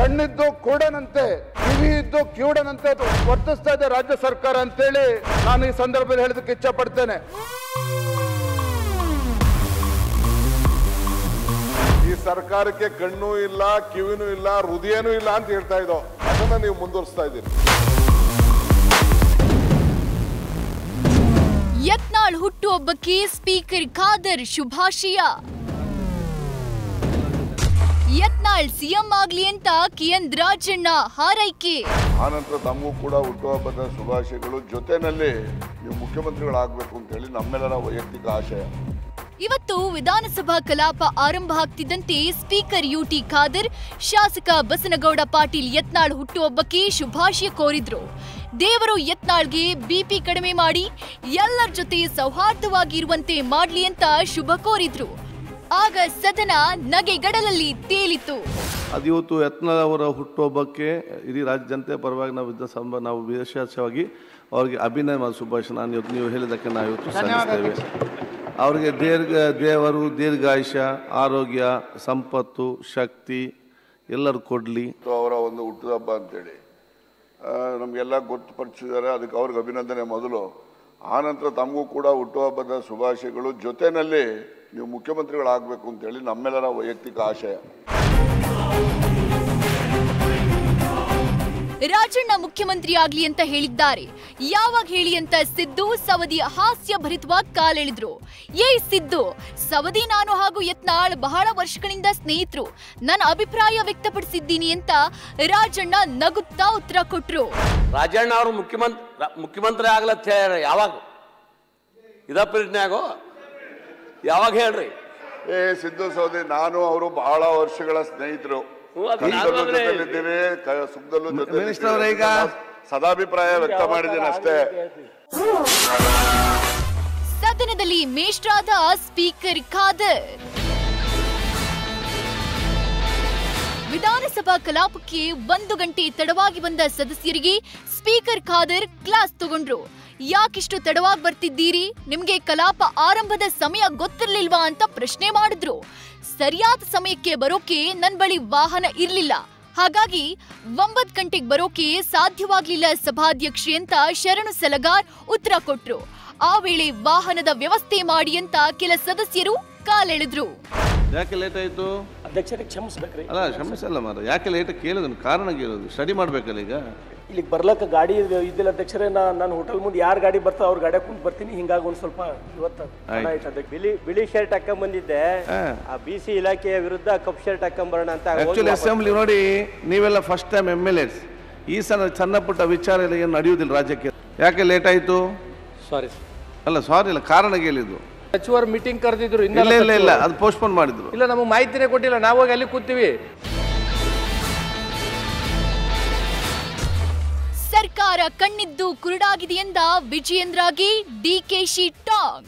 ಕಣ್ಣಿದ್ದು ಕೂಡನಂತೆ ಕಿವಿ ಇದ್ದು ಕಿವುಡನಂತೆ ವರ್ತಿಸ್ತಾ ಇದೆ ರಾಜ್ಯ ಸರ್ಕಾರ ಅಂತೇಳಿ ನಾನು ಈ ಸಂದರ್ಭದಲ್ಲಿ ಹೇಳೋದಕ್ಕೆ ಇಚ್ಛೆ ಪಡ್ತೇನೆ ಈ ಸರ್ಕಾರಕ್ಕೆ ಕಣ್ಣು ಇಲ್ಲ ಕಿವಿನೂ ಇಲ್ಲ ಹೃದಯನೂ ಇಲ್ಲ ಅಂತ ಹೇಳ್ತಾ ಇದ್ದೋ ಅದನ್ನ ನೀವು ಮುಂದುವರಿಸ್ತಾ ಇದ್ದೀರಿ ಯತ್ನಾಳ್ ಹುಟ್ಟುಹಬ್ಬಕ್ಕೆ ಸ್ಪೀಕರ್ ಖಾದರ್ ಶುಭಾಶಯ ಯತ್ನಾಳ್ ಸಿಎಂ ಆಗ್ಲಿ ಅಂತ ಕಿಯನ್ ರಾಜಣ್ಣ ಹಾರೈಕೆ ಆನಂತರ ತಮಗೂ ಕೂಡ ಹುಟ್ಟುಹಬ್ಬದ ಶುಭಾಶಯಗಳು ಜೊತೆನಲ್ಲಿ ನೀವು ಮುಖ್ಯಮಂತ್ರಿಗಳಾಗಬೇಕು ಅಂತ ಹೇಳಿ ನಮ್ಮೆಲ್ಲರ ವೈಯಕ್ತಿಕ ಆಶಯ ಇವತ್ತು ವಿಧಾನಸಭಾ ಕಲಾಪ ಆರಂಭ ಆಗ್ತಿದ್ದಂತೆ ಸ್ಪೀಕರ್ ಯುಟಿ ಖಾದರ್ ಶಾಸಕ ಬಸನಗೌಡ ಪಾಟೀಲ್ ಯತ್ನಾಳ್ ಹುಟ್ಟುಹಬ್ಬಕ್ಕೆ ಶುಭಾಶಯ ಕೋರಿದ್ರು ದೇವರು ಯತ್ನಾಳ್ಗೆ ಬಿಪಿ ಕಡಿಮೆ ಮಾಡಿ ಎಲ್ಲರ ಜೊತೆ ಸೌಹಾರ್ದವಾಗಿ ಇರುವಂತೆ ಮಾಡ್ಲಿ ಅಂತ ಶುಭ ಕೋರಿದ್ರು ಆಗ ಸದನ ನಗೆಗಡಲಲ್ಲಿ ತೇಲಿತು ಅದು ಇವತ್ತು ಯತ್ನಾಳ್ ಅವರ ಹುಟ್ಟುಹಬ್ಬಕ್ಕೆ ಇಡೀ ರಾಜ್ಯ ಜನತೆ ಪರವಾಗಿ ನಾವು ವಿಧಾನಸಭಾ ನಾವು ವಿಶೇಷವಾಗಿ ಅವರಿಗೆ ಅಭಿನಯ ಮತ್ತು ಶುಭಾಶಯ ನಾನು ಇವತ್ತು ನೀವು ಹೇಳಿದ್ದಕ್ಕೆ ನಾವು ಇವತ್ತು ಸಲ್ಲಿಸ್ತೇವೆ ಅವರಿಗೆ ದೀರ್ಘ ದೇವರು ದೀರ್ಘಾಯುಷ್ಯ ಆರೋಗ್ಯ ಸಂಪತ್ತು ಶಕ್ತಿ ಎಲ್ಲರೂ ಕೊಡಲಿ ಮತ್ತು ಅವರ ಒಂದು ಹುಟ್ಟುಹಬ್ಬ ಅಂತೇಳಿ ಆ, ನಮಗೆಲ್ಲ ಗೊತ್ತುಪಡಿಸಿದ್ದಾರೆ ಅದಕ್ಕೆ ಅವ್ರಿಗೆ ಅಭಿನಂದನೆ ಮೊದಲು ಆನಂತರ ತಮಗೂ ಕೂಡ ಹುಟ್ಟುಹಬ್ಬದ ಶುಭಾಶಯಗಳು ಜೊತೆನಲ್ಲಿ ನೀವು ಮುಖ್ಯಮಂತ್ರಿಗಳಾಗಬೇಕು ಅಂತೇಳಿ ನಮ್ಮೆಲ್ಲರ ವೈಯಕ್ತಿಕ ಆಶಯ ರಾಜಣ್ಣ ಮುಖ್ಯಮಂತ್ರಿ ಆಗ್ಲಿ ಅಂತ ಹೇಳಿದ್ದಾರೆ ಯಾವಾಗ ಹೇಳಿ ಅಂತ ಸಿದ್ದು ಸವದಿ ಹಾಸ್ಯ ಭರಿತವಾಗಿ ಕಾಲೆಳೆದ್ರು ಏ ಸಿದ್ದು ಸವದಿ ನಾನು ಹಾಗೂ ಯತ್ನಾಳ್ ಬಹಳ ವರ್ಷಗಳಿಂದ ಸ್ನೇಹಿತರು ನನ್ನ ಅಭಿಪ್ರಾಯ ವ್ಯಕ್ತಪಡಿಸಿದ್ದೀನಿ ಅಂತ ರಾಜಣ್ಣ ನಗುತ್ತಾ ಉತ್ತರ ಕೊಟ್ರು ರಾಜಣ್ಣ ಅವರು ಮುಖ್ಯಮಂತ್ರಿ ಮುಖ್ಯಮಂತ್ರಿ ಆಗ್ಲತ್ತ ಹೇಳ್ಯಾರ ಯಾವಾಗ ಇದ ಪ್ರಜ್ಞೆಯಾಗೋ ಯಾವಾಗ ಹೇಳ್ರಿ ಏ ಸಿದ್ದು ಸೌದಿ ನಾನು ಅವರು ಬಹಳ ವರ್ಷಗಳ ಸ್ನೇಹಿತರು ಹ್ಞೂ, ಅದು ಕಷ್ಟದಲ್ಲೂ ನಾನು ಅಂದ್ರೆ- ಜೊತೆಲಿದ್ದೀವಿ ಕ- ಸುಖದಲ್ಲೂ ಮಿನಿಸ್ಟರ್ ಅವರೇ ಈಗ- ಜೊತೆ ಸದಾಭಿಪ್ರಾಯ ವ್ಯಕ್ತ ಮಾಡಿದ್ದೀನಿ ಅಷ್ಟೇ ಸದನದಲ್ಲಿ ಮೇಷ್ಟ್ರಾದ ಸ್ಪೀಕರ್ ಖಾದರ್ ವಿಧಾನಸಭಾ ಕಲಾಪಕ್ಕೆ ಒಂದು ಗಂಟೆ ತಡವಾಗಿ ಬಂದ ಸದಸ್ಯರಿಗೆ ಸ್ಪೀಕರ್ ಖಾದರ್ ಕ್ಲಾಸ್ ತಗೊಂಡ್ರು ಯಾಕಿಷ್ಟು ತಡವಾಗಿ ಬರ್ತಿದ್ದೀರಿ ನಿಮ್ಗೆ ಕಲಾಪ ಆರಂಭದ ಸಮಯ ಗೊತ್ತಿರ್ಲಿಲ್ವಾ ಅಂತ ಪ್ರಶ್ನೆ ಮಾಡಿದ್ರು ಸರಿಯಾದ ಸಮಯಕ್ಕೆ ಬರೋಕೆ ನನ್ ಬಳಿ ವಾಹನ ಇರ್ಲಿಲ್ಲ ಹಾಗಾಗಿ ಒಂಬತ್ ಗಂಟೆಗೆ ಬರೋಕೆ ಸಾಧ್ಯವಾಗ್ಲಿಲ್ಲ ಸಭಾಧ್ಯಕ್ಷೆ ಅಂತ ಶರಣು ಸಲಗಾರ್ ಉತ್ತರ ಕೊಟ್ರು ಆ ವೇಳೆ ವಾಹನದ ವ್ಯವಸ್ಥೆ ಮಾಡಿ ಅಂತ ಕೆಲ ಸದಸ್ಯರು ಕಾಲೆಳೆದ್ರು ಯಾಕೆ ಲೇಟ್ ಆಯಿತು ಅಧ್ಯಕ್ಷರಿಗೆ ಕ್ಷಮಿಸ್ಬೇಕ್ರಿ ಅಲ್ಲ ಕ್ಷಮಿಸಲ್ಲ ಮಾರ ಯಾಕೆ ಲೇಟ್ ಕೇಳೋದು ಕಾರಣ ಕೇಳೋದು ಸ್ಟಡಿ ಮಾಡಬೇಕಲ್ಲ ಈಗ ಇಲ್ಲಿಗೆ ಬರ್ಲಕ್ಕ ಗಾಡಿ ಇದು- ಇದ್ದಿಲ್ಲ ಅಧ್ಯಕ್ಷರೇ ನಾ ನಾನು ಹೋಟೆಲ್ ಮುಂದೆ ಯಾರು ಗಾಡಿ ಬರ್ತಾವ ಅವ್ರ ಗಾಡಿ ಕುಂತ್ ಬರ್ತೀನಿ ಹಿಂಗಾಗಿ ಒಂದು ಸ್ವಲ್ಪ ಇವತ್ತು ತಡ ಆಯ್ತು. ಆಯ್ತು ಅಧ್ಯಕ್ಷ ಬಿಳಿ ಬಿಳಿ ಶರ್ಟ್ ಹಾಕೊಂಡ್ ಬಂದಿದ್ದೆ ಹಾ. ಆ ಬಿ ಸಿ ಇಲಾಖೆಯ ವಿರುದ್ಧ ಕಪ್ಪು ಶರ್ಟ್ ಹಾಕೊಂಬರೋಣ ಅಂತ ಹೋಗಿ ಆಕ್ಚುಲಿ ವಾಪಸ್ ಅಸೆಂಬ್ಲಿ ನೋಡಿ ನೀವೆಲ್ಲ first time M L S ಈ ಸಣ್ಣ ಸಣ್ಣ ಪುಟ್ಟ ವಿಚಾರ ಎಲ್ಲ ಏನು ನಡೆಯುವುದಿಲ್ಲ ರಾಜ್ಯಕ್ಕೆ ಯಾಕೆ ಲೇಟ್ ಆಯಿತು ಸಾರಿ ಅಲ್ಲ ಸಾರಿ ಇಲ್ಲ ಕಾರಣ ಕೇಳಿದ್ದು ಸಚಿವರು ಮೀಟಿಂಗ್ ಕರೆದಿದ್ರು ಇಲ್ಲ ಇಲ್ಲ ಇಲ್ಲ ಅದು ಪೋಸ್ಟ್ಪೋನ್ ಮಾಡಿದ್ರು ಇಲ್ಲ ನಮಗೆ ಮಾಹಿತಿನೇ ಕೊಟ್ಟಿಲ್ಲ ನಾವು ಹೋಗಿ ಅಲ್ಲಿ ಕೂತೀವಿ ಸರ್ಕಾರ ಕಣ್ಣಿದ್ದು ಕುರುಡಾಗಿದೆ ಎಂದ ವಿಜಯೇಂದ್ರಗೆ ಡಿಕೆಶಿ ಟಾಂಗ್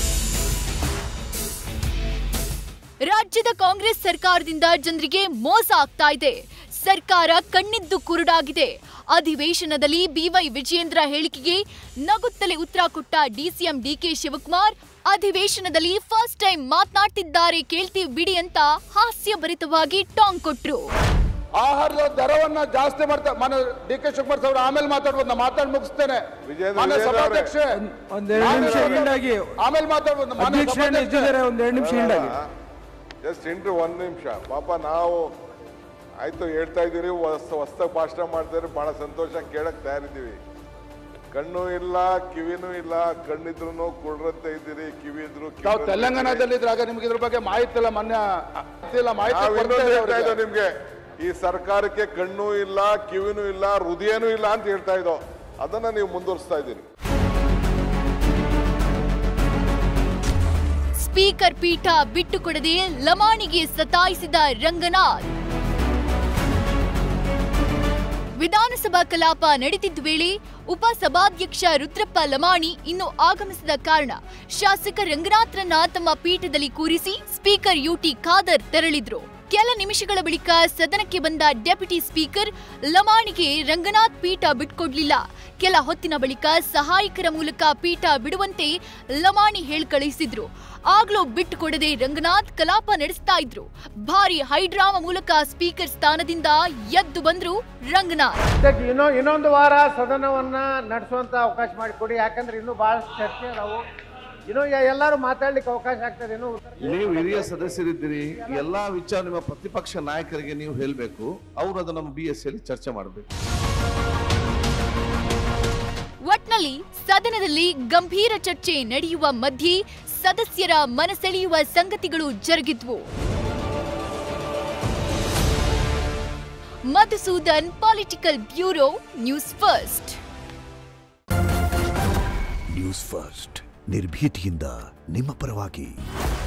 ರಾಜ್ಯದ ಕಾಂಗ್ರೆಸ್ ಸರ್ಕಾರದಿಂದ ಜನರಿಗೆ ಮೋಸ ಆಗ್ತಾ ಇದೆ ಸರ್ಕಾರ ಕಣ್ಣಿದ್ದು ಕುರುಡಾಗಿದೆ ಅಧಿವೇಶನದಲ್ಲಿ ಬಿವೈ ವಿಜಯೇಂದ್ರ ಹೇಳಿಕೆಗೆ ನಗುತ್ತಲೇ ಉತ್ತರ ಕೊಟ್ಟ ಡಿಸಿಎಂ ಡಿಕೆ ಶಿವಕುಮಾರ್ ಅಧಿವೇಶನದಲ್ಲಿ ಫಸ್ಟ್ ಟೈಮ್ ಮಾತನಾಡ್ತಿದ್ದಾರೆ ಕೇಳ್ತೀವಿ ಬಿಡಿ ಅಂತ ಹಾಸ್ಯಭರಿತವಾಗಿ ಟಾಂಗ್ ಕೊಟ್ರು ಆಹಾರದ ದರವನ್ನ ಜಾಸ್ತಿ ಮಾಡ್ತಾ ಮನೆ ಡಿ ಕೆ ಶಿವಕುಮಾರ್ ಅವರು ಆಮೇಲೆ ಮಾತಾಡ್ಬೋದು ನಾನು ಮಾತಾಡಿ ಮುಗಿಸ್ತೇನೆ ವಿಜೇಂದ್ರ- ಮಾನ್ಯ ವಿಜೇಂದ್ರ ಅವರೇ. ಸಭಾಧ್ಯಕ್ಷೆ ಒಂದೆರಡು ನಿಮಿಷ ಆಮೇಲೆ ಹಿಂಡಾಗಿ ಆಮೇಲೆ ಮಾತಾಡ್ಬೋದು ಮಾನ್ಯ ಅಧ್ಯಕ್ಷರೇ ಸಭಾಧ್ಯಕ್ಷೆ. ಇದ್ದಿದ್ದಾರೆ ಒಂದೆರಡು ನಿಮಿಷ ಹಿಂಡಾಗಿ ಜಸ್ಟ್ ಇಂಟ್ರಿ ಒಂದ್ ನಿಮಿಷ ಪಾಪ ನಾವು ಆಯ್ತು ಹೇಳ್ತಾ ಇದ್ದೀರಿ ಹೊಸ ಹೊಸ್ದಾಗಿ ಭಾಷಣ ಮಾಡ್ತಾರೆ ಬಹಳ ಸಂತೋಷ ಕೇಳಕ್ ತಯಾರಿದ್ದೀವಿ ಕಣ್ಣು ಇಲ್ಲ ಕಿವಿನೂ ಇಲ್ಲ ಕಣ್ಣಿದ್ರು ಕುಳ್ರಂತೆ ಇದ್ದೀರಿ ಕಿವಿ ಇದ್ರು ತಾವು ಕಿವಿರಂತೆ ತೆಲಂಗಾಣದಲ್ಲಿ ಇದ್ರಾಗ ನಿಮ್ಗೆ ಇದ್ರ ಬಗ್ಗೆ ಮಾಹಿತಿ ಇಲ್ಲ ಮೊನ್ನೆ ಇಲ್ಲ ಮಾಹಿತಿ ನಾವು ಕೊಡ್ತಾ ಇನ್ನೊಂದು ಇದೆ ಹೇಳ್ತಾ ಅವ್ರಿಗೆ. ಇದ್ದೋ ನಿಮ್ಗೆ ಈ ಸರ್ಕಾರಕ್ಕೆ ಕಣ್ಣು ಇಲ್ಲ ಕಿವಿನೂ ಇಲ್ಲ ಹೃದಯನೂ ಇಲ್ಲ ಅಂತ ಹೇಳ್ತಾ ಇದ್ದೋ ಅದನ್ನ ನೀವು ಮುಂದುವರಿಸ್ತಾ ಇದ್ದೀರಿ ಸ್ಪೀಕರ್ ಪೀಠ ಬಿಟ್ಟುಕೊಡದೆ ಲಮಾಣಿಗೆ ಸತಾಯಿಸಿದ ರಂಗನಾಥ್ ವಿಧಾನಸಭಾ ಕಲಾಪ ನಡೀತಿದ್ದ ವೇಳೆ ಉಪಸಭಾಧ್ಯಕ್ಷ ರುದ್ರಪ್ಪ ಲಮಾಣಿ ಇನ್ನು ಆಗಮಿಸದ ಕಾರಣ ಶಾಸಕ ರಂಗನಾಥ್ರನ್ನ ತಮ್ಮ ಪೀಠದಲ್ಲಿ ಕೂರಿಸಿ ಸ್ಪೀಕರ್ ಯುಟಿ ಖಾದರ್ ತೆರಳಿದ್ರು ಕೆಲ ನಿಮಿಷಗಳ ಬಳಿಕ ಸದನಕ್ಕೆ ಬಂದ ಡೆಪ್ಯೂಟಿ ಸ್ಪೀಕರ್ ಲಮಾಣಿಗೆ ರಂಗನಾಥ್ ಪೀಠ ಬಿಟ್ಕೊಡ್ಲಿಲ್ಲ ಕೆಲ ಹೊತ್ತಿನ ಬಳಿಕ ಸಹಾಯಕರ ಮೂಲಕ ಪೀಠ ಬಿಡುವಂತೆ ಲಮಾಣಿ ಹೇಳ್ಕಳಿಸಿದ್ರು ಆಗ್ಲೂ ಬಿಟ್ಟುಕೊಡದೆ ರಂಗನಾಥ್ ಕಲಾಪ ನಡೆಸ್ತಾ ಇದ್ರು ಭಾರಿ ಹೈಡ್ರಾಮ ಮೂಲಕ ಸ್ಪೀಕರ್ ಸ್ಥಾನದಿಂದ ಎದ್ದು ಬಂದ್ರು ರಂಗನಾಥ್ ಇದಕ್ಕೆ ಇನ್ನೊ ಇನ್ನೊಂದು ವಾರ ಸದನವನ್ನ ನಡೆಸುವಂತ ಅವಕಾಶ ಮಾಡಿಕೊಡಿ ಯಾಕಂದ್ರೆ ಇನ್ನೂ ಬಹಳಷ್ಟು ಚರ್ಚೆ ನಾವು ಇನ್ನೂ ಎ- ಎಲ್ಲರೂ ಮಾತಾಡ್ಲಿಕ್ಕೆ ಅವಕಾಶ ಆಗ್ತದೆ ಇನ್ನೂ ನೀವು ಹಿರಿಯ ಸದಸ್ಯರಿದ್ದೀರಿ ಎಲ್ಲಾ ವಿಚಾರ ನಿಮ್ಮ ಪ್ರತಿಪಕ್ಷ ನಾಯಕರಿಗೆ ನೀವು ಹೇಳಬೇಕು ಅವರು ಅದು ನಮ್ಮ ಬಿ ಎಸ್ ಅಲ್ಲಿ ಚರ್ಚೆ ಮಾಡಬೇಕು ಒಟ್ನಲ್ಲಿ ಸದನದಲ್ಲಿ ಗಂಭೀರ ಚರ್ಚೆ ನಡೆಯುವ ಮಧ್ಯೆ ಸದಸ್ಯರ ಮನಸೆಳೆಯುವ ಸಂಗತಿಗಳು ಜರುಗಿದ್ವು Madhusudan political bureau news first news first ನಿರ್ಭೀತಿಯಿಂದ ನಿಮ್ಮ ಪರವಾಗಿ